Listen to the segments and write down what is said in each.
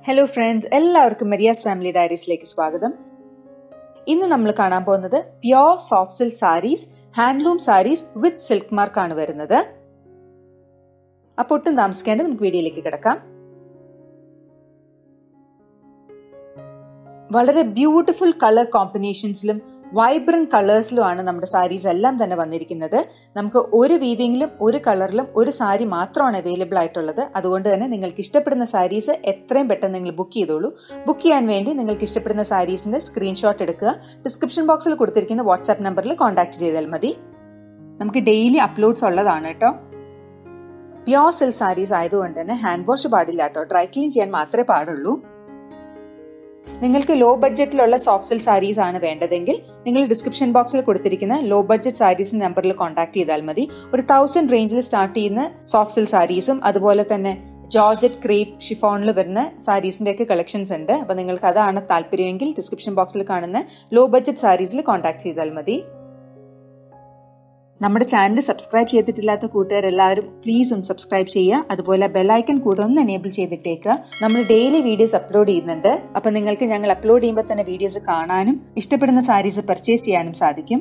hello friends എല്ലാവർക്കും Maria's family ഡയറീസിലേക്ക് സ്വാഗതം ഇന്ന് നമ്മൾ കാണാൻ പോകുന്നത് pure soft silk sarees handloom sarees with silk mark ആണ് വരുന്നത് അപ്പോൾ ഒട്ടും താമസിക്കാണ്ട് നമുക്ക് വീഡിയോയിലേക്ക് കിടക്കാം വളരെ ബ്യൂട്ടിഫുൾ കളർ കോമ്പിനേഷൻസിലും വൈബ്രന്റ് കളേഴ്സിലുമാണ് നമ്മുടെ സാരീസ് എല്ലാം തന്നെ വന്നിരിക്കുന്നത് നമുക്ക് ഒരു വീവിങ്ങിലും ഒരു കളറിലും ഒരു സാരി മാത്രമാണ് അവൈലബിൾ ആയിട്ടുള്ളത് അതുകൊണ്ട് തന്നെ നിങ്ങൾക്ക് ഇഷ്ടപ്പെടുന്ന സാരീസ് എത്രയും പെട്ടെന്ന് നിങ്ങൾ ബുക്ക് ചെയ്തോളൂ ബുക്ക് ചെയ്യാൻ വേണ്ടി നിങ്ങൾക്ക് ഇഷ്ടപ്പെടുന്ന സാരീസിന്റെ സ്ക്രീൻഷോട്ട് എടുക്കുക ഡിസ്ക്രിപ്ഷൻ ബോക്സിൽ കൊടുത്തിരിക്കുന്ന വാട്സാപ്പ് നമ്പറിൽ കോൺടാക്ട് ചെയ്താൽ മതി നമുക്ക് ഡെയിലി അപ്ലോഡ്സ് ഉള്ളതാണ് കേട്ടോ പ്യോർ സിൽക്ക് സാരീസ് ആയതുകൊണ്ട് തന്നെ ഹാൻഡ് വാഷ് പാടില്ല കേട്ടോ ഡ്രൈ ക്ലീൻ ചെയ്യാൻ മാത്രമേ പാടുള്ളൂ നിങ്ങൾക്ക് ലോ ബഡ്ജറ്റിലുള്ള സോഫ്റ്റ് സിൽക്ക് സാരീസ് ആണ് വേണ്ടതെങ്കിൽ നിങ്ങൾ ഡിസ്ക്രിപ്ഷൻ ബോക്സിൽ കൊടുത്തിരിക്കുന്ന ലോ ബഡ്ജറ്റ് സാരീസ് നമ്പറിൽ കോൺടാക്ട് ചെയ്താൽ മതി ഒരു തൗസൻഡ് റേഞ്ചിൽ സ്റ്റാർട്ട് ചെയ്യുന്ന സോഫ്റ്റ് സിൽക്ക് സാരീസും അതുപോലെ തന്നെ ജോർജറ്റ് ക്രീപ്പ് ഷിഫോണിൽ വരുന്ന സാരീസിന്റെ ഒക്കെ കളക്ഷൻസ് ഉണ്ട് അപ്പൊ നിങ്ങൾക്ക് അതാണ് താല്പര്യമെങ്കിൽ ഡിസ്ക്രിപ്ഷൻ ബോക്സിൽ കാണുന്ന ലോ ബഡ്ജറ്റ് സാരീസിൽ കോൺടാക്ട് ചെയ്താൽ മതി നമ്മുടെ ചാനൽ സബ്സ്ക്രൈബ് ചെയ്തിട്ടില്ലാത്ത കൂട്ടുകാരെല്ലാവരും പ്ലീസ് ഒന്ന് സബ്സ്ക്രൈബ് ചെയ്യുക അതുപോലെ ബെല്ലൈക്കൺ കൂടെ ഒന്ന് എനേബിൾ ചെയ്തിട്ടേക്കുക നമ്മൾ ഡെയിലി വീഡിയോസ് അപ്ലോഡ് ചെയ്യുന്നുണ്ട് അപ്പൊ നിങ്ങൾക്ക് ഞങ്ങൾ അപ്ലോഡ് ചെയ്യുമ്പോൾ തന്നെ വീഡിയോസ് കാണാനും ഇഷ്ടപ്പെടുന്ന സാരീസ് പർച്ചേസ് ചെയ്യാനും സാധിക്കും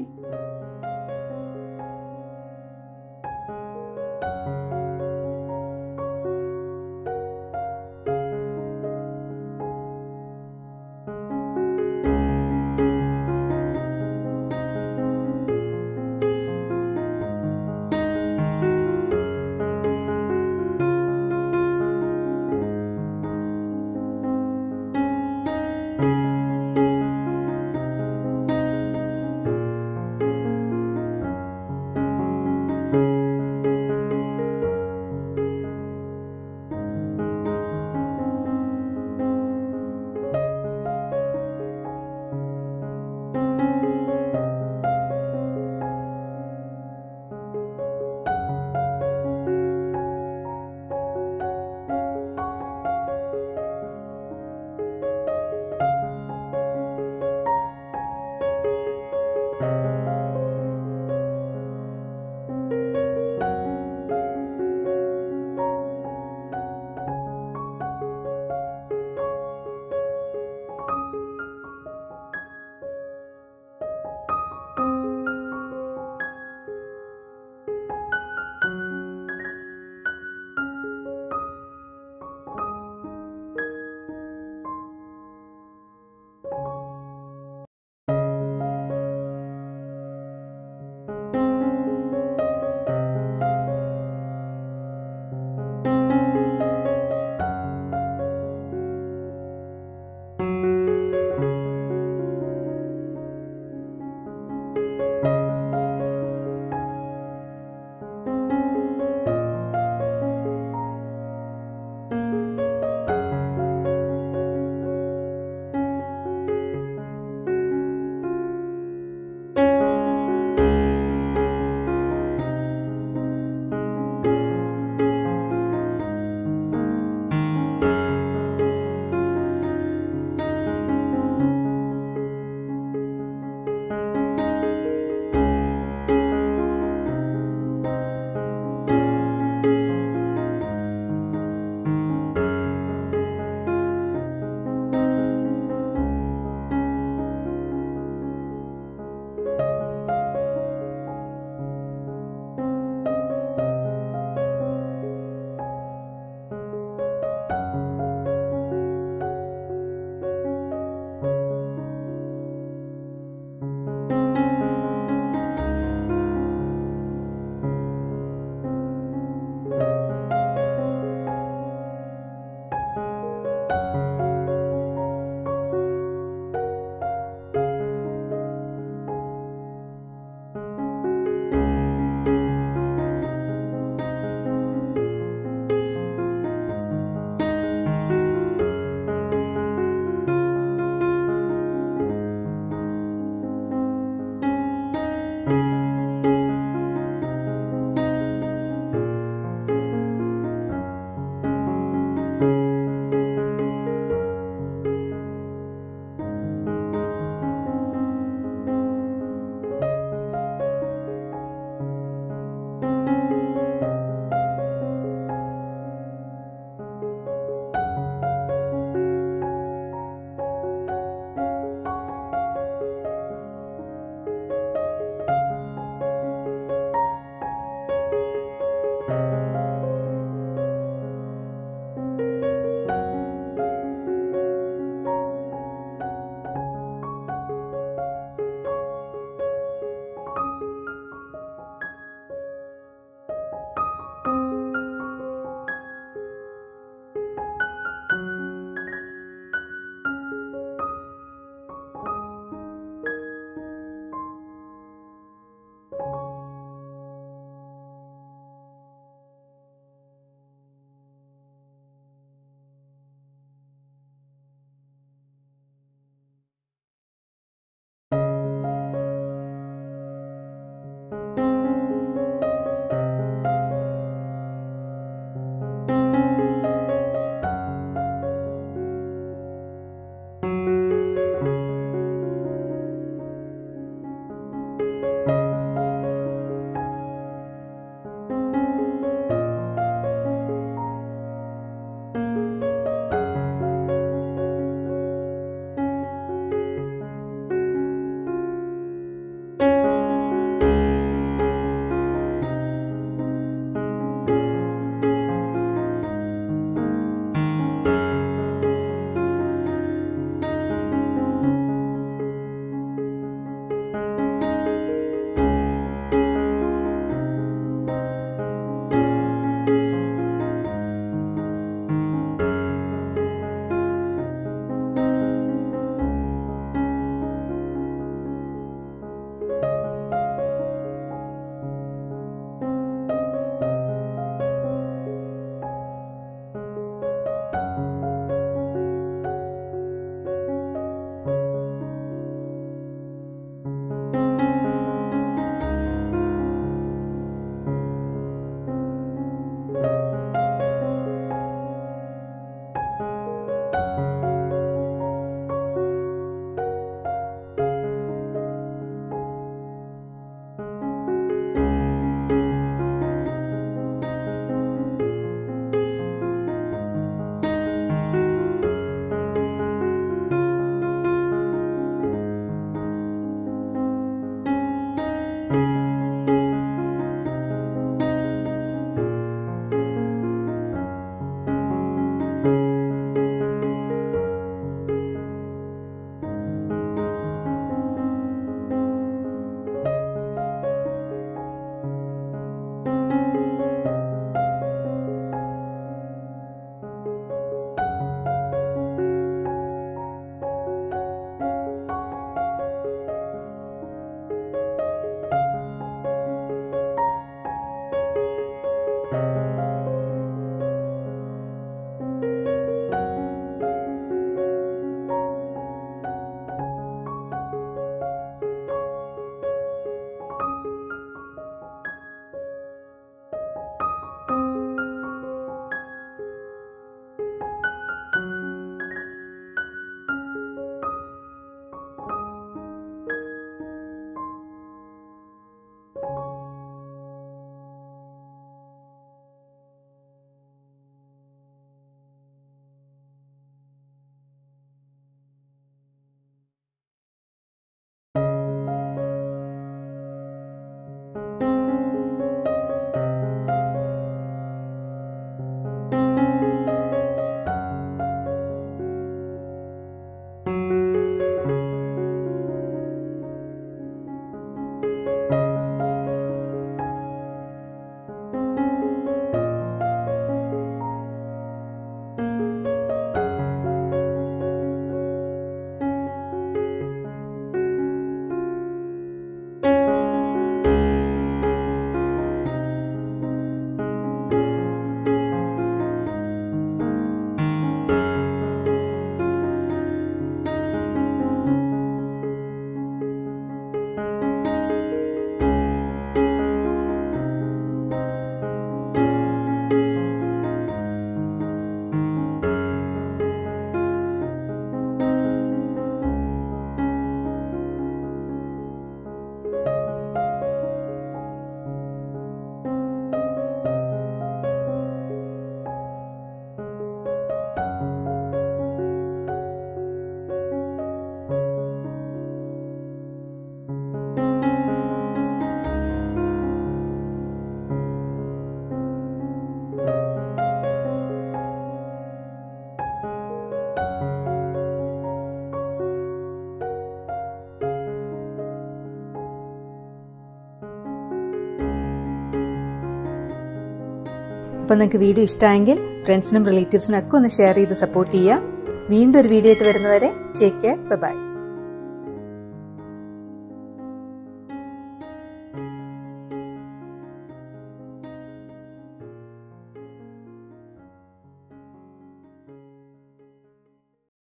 അപ്പോൾ നിങ്ങൾക്ക് വീഡിയോ ഇഷ്ടമായെങ്കിൽ ഫ്രണ്ട്സിനും റിലേറ്റീവ്സിനും ഒക്കെ ഒന്ന് ഷെയർ ചെയ്ത് സപ്പോർട്ട് ചെയ്യുക വീണ്ടും ഒരു വീഡിയോ ആയിട്ട് വരുന്നവരെ ടേക്ക് കെയർ ബൈ